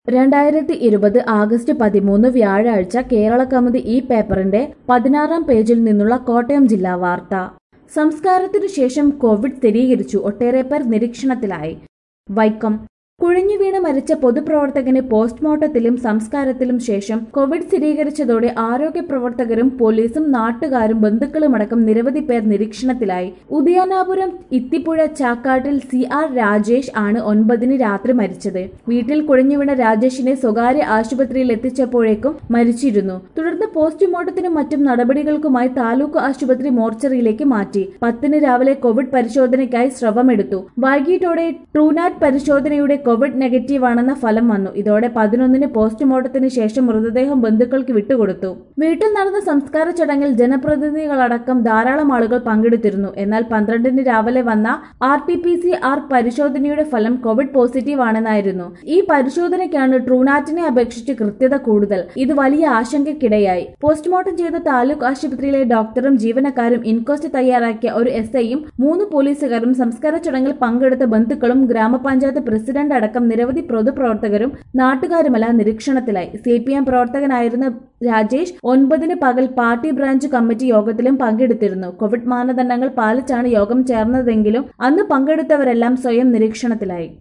രണ്ടായിരത്തി ഇരുപത് ആഗസ്റ്റ് പതിമൂന്ന് വ്യാഴാഴ്ച കേരള കൗമുദി ഈ പേപ്പറിന്റെ പതിനാറാം പേജിൽ നിന്നുള്ള കോട്ടയം ജില്ലാ വാർത്ത സംസ്കാരത്തിനു ശേഷം കോവിഡ് സ്ഥിരീകരിച്ചു ഒട്ടേറെ പേർ നിരീക്ഷണത്തിലായി വൈക്കം കുഴഞ്ഞു വീണ് മരിച്ച പൊതുപ്രവർത്തകന് പോസ്റ്റ്മോർട്ടത്തിലും സംസ്കാരത്തിലും ശേഷം കോവിഡ് സ്ഥിരീകരിച്ചതോടെ ആരോഗ്യ പ്രവർത്തകരും പോലീസും നാട്ടുകാരും ബന്ധുക്കളുമടക്കം നിരവധി പേർ നിരീക്ഷണത്തിലായി ഉദയാനാപുരം ഇത്തിപ്പുഴ ചാക്കാട്ടിൽ സി ആർ രാജേഷ് ആണ് ഒൻപതിന് രാത്രി മരിച്ചത് വീട്ടിൽ കുഴഞ്ഞു വീണ രാജേഷിനെ സ്വകാര്യ ആശുപത്രിയിൽ എത്തിച്ചപ്പോഴേക്കും മരിച്ചിരുന്നു തുടർന്ന് പോസ്റ്റ്മോർട്ടത്തിനും മറ്റും നടപടികൾക്കുമായി താലൂക്ക് ആശുപത്രി മോർച്ചറിയിലേക്ക് മാറ്റി പത്തിന് രാവിലെ കോവിഡ് പരിശോധനയ്ക്കായി സ്രവമെടുത്തു വൈകിട്ടോടെ ട്രൂനാറ്റ് പരിശോധനയുടെ കോവിഡ് നെഗറ്റീവ് ആണെന്ന ഫലം വന്നു ഇതോടെ പതിനൊന്നിന് പോസ്റ്റ്മോർട്ടത്തിന് ശേഷം മൃതദേഹം ബന്ധുക്കൾക്ക് വിട്ടുകൊടുത്തു വീട്ടിൽ നടന്ന സംസ്കാര ചടങ്ങിൽ ജനപ്രതിനിധികളടക്കം ധാരാളം ആളുകൾ പങ്കെടുത്തിരുന്നു എന്നാൽ പന്ത്രണ്ടിന് രാവിലെ വന്ന R T P C R പരിശോധനയുടെ ഫലം കോവിഡ് പോസിറ്റീവ് ആണെന്നായിരുന്നു ഈ പരിശോധനയ്ക്കാണ് ട്രൂനാറ്റിനെ അപേക്ഷിച്ച് കൃത്യത കൂടുതൽ ഇത് വലിയ ആശങ്കയ്ക്കിടയായി പോസ്റ്റ്മോർട്ടം ചെയ്ത താലൂക്ക് ആശുപത്രിയിലെ ഡോക്ടറും ജീവനക്കാരും ഇൻക്വസ്റ്റ് തയ്യാറാക്കിയ ഒരു എസ് ഐയും മൂന്ന് പോലീസുകാരും സംസ്കാര ചടങ്ങിൽ പങ്കെടുത്ത ബന്ധുക്കളും ഗ്രാമപഞ്ചായത്ത് പ്രസിഡന്റ് അടക്കം നിരവധി പൊതുപ്രവർത്തകരും നാട്ടുകാരുമെല്ലാം നിരീക്ഷണത്തിലായി സി പി എം പ്രവർത്തകനായിരുന്ന രാജേഷ് ഒൻപതിന് പകൽ പാർട്ടി ബ്രാഞ്ച് കമ്മിറ്റി യോഗത്തിലും പങ്കെടുത്തിരുന്നു കോവിഡ് മാനദണ്ഡങ്ങൾ പാലിച്ചാണ് യോഗം ചേർന്നതെങ്കിലും അന്ന് പങ്കെടുത്തവരെല്ലാം സ്വയം നിരീക്ഷണത്തിലായി